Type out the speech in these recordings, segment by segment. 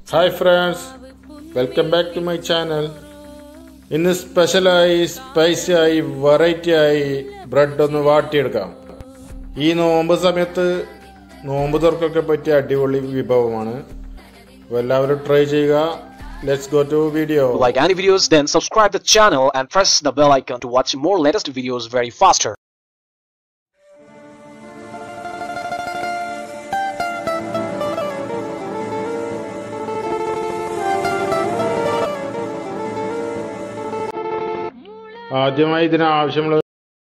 Hi friends welcome back to my channel ഇന്ന് സ്പെഷ്യലായി സ്പൈസിയായി വെറൈറ്റിയായി bread ഒന്ന് വാട്ടിയെടുക്കാം ഈ നോമ്പ് സമയത്ത് നോമ്പ് തുറക്കൊക്കെ പറ്റിയ അടിപൊളി വിഭവമാണ് അപ്പോൾ എല്ലാവരും ട്രൈ ചെയ്യുക let's go to video Like any videos, then subscribe the channel and press the bell icon to watch more latest videos very faster. ആദ്യമായി ഇതിന് ആവശ്യമുള്ള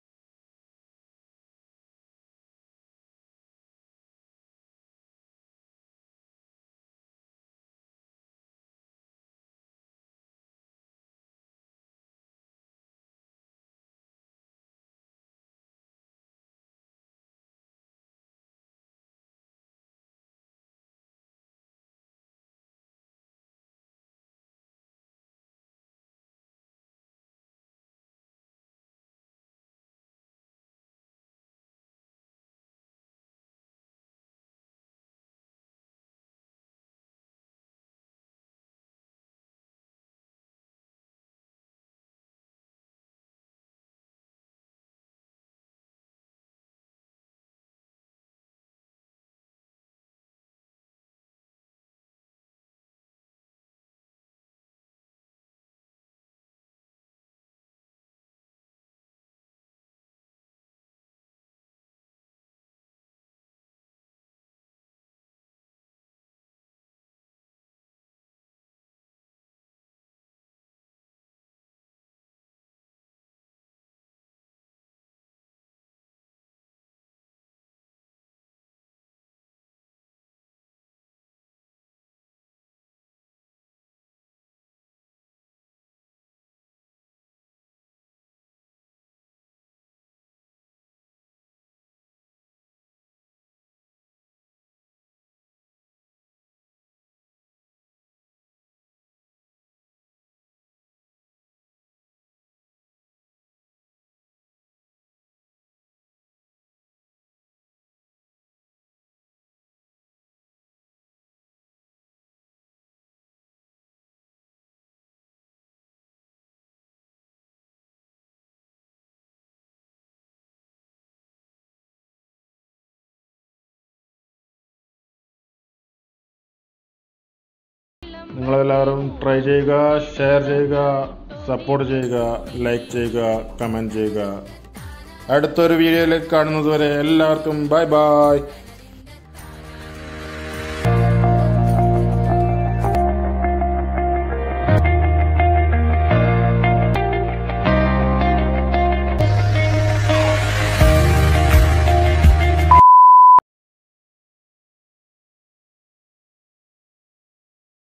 നിങ്ങളെല്ലാവരും ട്രൈ ചെയ്യുക ഷെയർ ചെയ്യുക സപ്പോർട്ട് ചെയ്യുക ലൈക്ക് ചെയ്യുക കമൻറ്റ് ചെയ്യുക അടുത്തൊരു വീഡിയോയിലേക്ക് കാണുന്നത് വരെ എല്ലാവർക്കും ബൈ ബൈ